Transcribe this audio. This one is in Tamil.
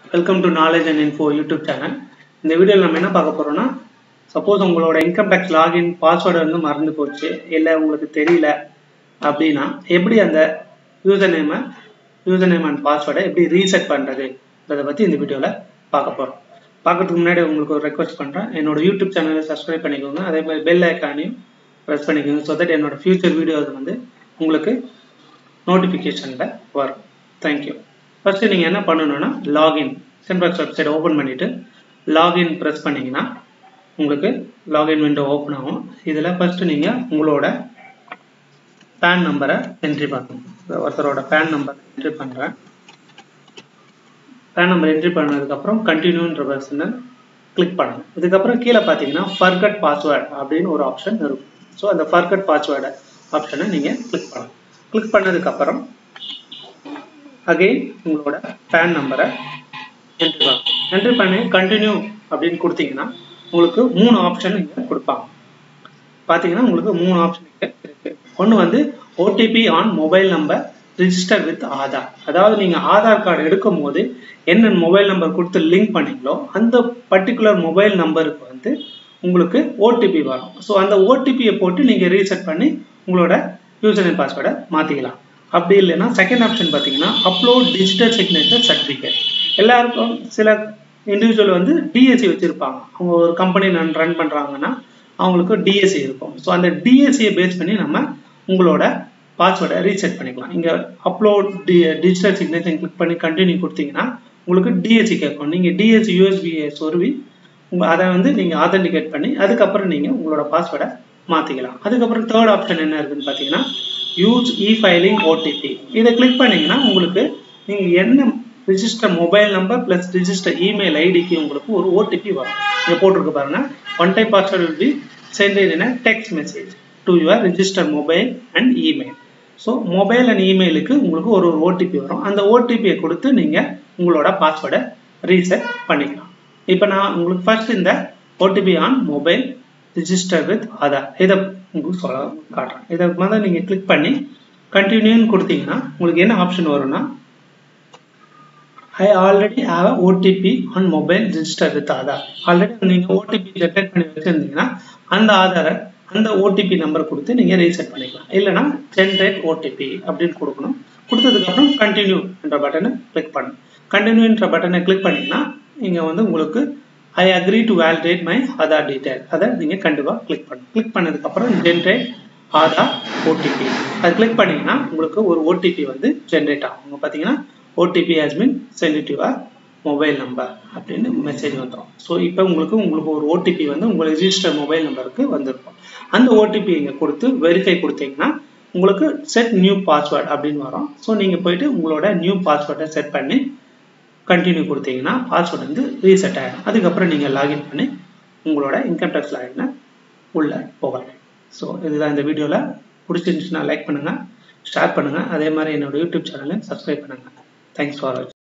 welcome to knowledge and info YouTube channel இந்த வீடியோவில் நம்ம என்ன பார்க்க போறோம்னா சப்போஸ் உங்களோட இன்கம் டேக்ஸ் லாகின் பாஸ்வேர்டு வந்து மறந்து போச்சு இல்லை உங்களுக்கு தெரியல அப்படின்னா எப்படி அந்த யூசர் நேமை யூசர் நேம் அண்ட் பாஸ்வேர்டை எப்படி ரீசெட் பண்ணுறது அதை பற்றி இந்த வீடியோவில் பார்க்க போகிறோம் பார்க்கறதுக்கு முன்னாடி உங்களுக்கு ஒரு ரெக்வஸ்ட் பண்ணுறேன் என்னோட யூடியூப் சேனலை சப்ஸ்கிரைப் பண்ணிக்கோங்க அதே மாதிரி பெல் ஐக்கானையும் ப்ரெஸ் பண்ணிக்கோங்க ஸோ தட் என்னோட ஃபியூச்சர் வீடியோஸ் வந்து உங்களுக்கு நோட்டிஃபிகேஷனில் வரும் தேங்க்யூ ஃபஸ்ட்டு நீங்கள் என்ன பண்ணணும்னா லாகின் சென்பாக்ஸ் வெப்சைட் ஓப்பன் பண்ணிவிட்டு லாகின் ப்ரெஸ் பண்ணிங்கன்னா உங்களுக்கு லாகின் விண்டோ ஓப்பன் ஆகும் இதில் ஃபஸ்ட்டு நீங்கள் உங்களோட பேன் நம்பரை என்ட்ரி பண்ணணும் ஒருத்தரோட பேன் நம்பர் என்ட்ரி பண்ணுறேன் பேன் நம்பர் என்ட்ரி பண்ணதுக்கப்புறம் கண்டினியூன்ற பர்சனை கிளிக் பண்ணணும் இதுக்கப்புறம் கீழே பார்த்தீங்கன்னா ஃபர்கட் பாஸ்வேர்டு அப்படின்னு ஒரு ஆப்ஷன் இருக்கும் ஸோ அந்த ஃபர்கட் பாஸ்வேர்டு ஆப்ஷனை நீங்கள் கிளிக் பண்ணணும் கிளிக் பண்ணதுக்கப்புறம் அகெயின் உங்களோட பேன் நம்பரை என்ட்ரி பண்ணணும் என்ட்ரி பண்ணி கண்டினியூ அப்படின்னு கொடுத்தீங்கன்னா உங்களுக்கு மூணு ஆப்ஷன் இங்கே கொடுப்பாங்க பார்த்தீங்கன்னா உங்களுக்கு மூணு ஆப்ஷன் இங்கே இருக்கு ஒன்று வந்து OTP on mobile number register with Aadhaar அதாவது நீங்கள் ஆதார் கார்டு எடுக்கும் போது என்ன மொபைல் நம்பர் கொடுத்து லிங்க் பண்ணீங்களோ அந்த பர்டிகுலர் மொபைல் நம்பருக்கு வந்து உங்களுக்கு ஓடிபி வரும் ஸோ அந்த ஓடிபியை போட்டு நீங்கள் ரீசெட் பண்ணி உங்களோட யூசர் நேம் பாஸ்வேர்டை மாற்றிக்கலாம் அப்படி இல்லைன்னா செகண்ட் ஆப்ஷன் பார்த்தீங்கன்னா அப்லோட் டிஜிட்டல் சிக்னேச்சர் சர்டிஃபிகேட் எல்லாருக்கும் சில இண்டிவிஜுவல் வந்து டிஎஸ்சி வச்சுருப்பாங்க அவங்க ஒரு கம்பெனி ரன் ரன் பண்ணுறாங்கன்னா அவங்களுக்கு டிஎஸ்சி இருக்கும் ஸோ அந்த டிஎஸ்சியை பேஸ் பண்ணி நம்ம உங்களோட பாஸ்வேர்டை ரீசெட் பண்ணிக்கலாம் இங்கே upload D digital signature click பண்ணி கண்டினியூ கொடுத்தீங்கன்னா உங்களுக்கு டிஎஸ்சி கேட்கும் நீங்கள் டிஎஸ்சி யூஎஸ்பியை சொருவி உங்கள் அதை வந்து நீங்கள் ஆத்தென்டிகேட் பண்ணி அதுக்கப்புறம் நீங்கள் உங்களோட பாஸ்வேர்டை மாற்றிக்கலாம் அதுக்கப்புறம் தேர்ட் ஆப்ஷன் என்ன இருக்குன்னு பார்த்தீங்கன்னா யூஸ் இ ஃபைலிங் ஓடிபி இதை கிளிக் பண்ணீங்கன்னா உங்களுக்கு நீங்கள் என்ன register mobile number plus register email ஐடிக்கு உங்களுக்கு ஒரு ஓடிபி வரும் இங்கே போட்டிருக்கு பாருங்க one time password will be sent in text message to your register mobile and email so mobile and இமெயிலுக்கு உங்களுக்கு ஒரு ஒரு ஓடிபி வரும் அந்த ஓடிபியை கொடுத்து நீங்கள் உங்களோட பாஸ்வேர்டை ரீசெட் பண்ணிக்கலாம் இப்போ நான் உங்களுக்கு ஃபர்ஸ்ட் இந்த OTP on mobile register with Aadhaar இதை உங்களுக்கு சொல்ல காட்டுறேன் இதை முதல்ல நீங்கள் கிளிக் பண்ணி கண்டினியூன்னு கொடுத்தீங்கன்னா உங்களுக்கு என்ன ஆப்ஷன் வரும்னா I already have OTP on mobile register with Aadhaar already நீங்கள் ஓடிபி ஜென்ரேட் பண்ணி வச்சுருந்தீங்கன்னா அந்த ஆதாரை அந்த ஓடிபி நம்பர் கொடுத்து நீங்கள் ரீசெட் பண்ணிக்கலாம் இல்லைனா ஜென்ரேட் ஓடிபி அப்படின்னு கொடுக்கணும் கொடுத்ததுக்கப்புறம் கண்டினியூ என்ற பட்டனை கிளிக் பண்ணணும் கண்டினியூன்ற பட்டனை கிளிக் பண்ணிங்கன்னா இங்கே வந்து உங்களுக்கு I agree to validate my Aadhaar detail அதை நீங்கள் கண்டிப்பாக கிளிக் பண்ணணும் கிளிக் பண்ணதுக்கப்புறம் ஜென்ரேட் ஆதார் ஓடிபி அது கிளிக் பண்ணிங்கன்னா உங்களுக்கு ஒரு ஓடிபி வந்து ஜென்ரேட் ஆகும் உங்க பார்த்தீங்கன்னா OTP has been sent to your mobile number அப்படின்னு மெசேஜ் வந்துடும் ஸோ இப்போ உங்களுக்கு உங்களுக்கு ஒரு ஓடிபி வந்து உங்கள் ரிஜிஸ்டர் மொபைல் நம்பருக்கு வந்திருக்கும் அந்த ஓடிபி இங்கே கொடுத்து வெரிஃபை கொடுத்தீங்கன்னா உங்களுக்கு செட் நியூ பாஸ்வேர்ட் அப்படின்னு வரும் ஸோ நீங்கள் போயிட்டு உங்களோட நியூ பாஸ்வேர்டை செட் பண்ணி கண்டினியூ கொடுத்தீங்கன்னா பாஸ்வேர்டு வந்து ரீசெட் ஆகிடும் அதுக்கப்புறம் நீங்கள் லாகின் பண்ணி உங்களோட இன்கம் டேக்ஸ் லாகினை உள்ளே போகலாம் ஸோ இதுதான் இந்த வீடியோவில் பிடிச்சிருந்துச்சுன்னா லைக் பண்ணுங்கள் ஷேர் பண்ணுங்கள் அதே மாதிரி என்னோட யூடியூப் சேனலை சப்ஸ்கிரைப் பண்ணுங்கள் தேங்க்ஸ் ஃபார் வாட்சிங்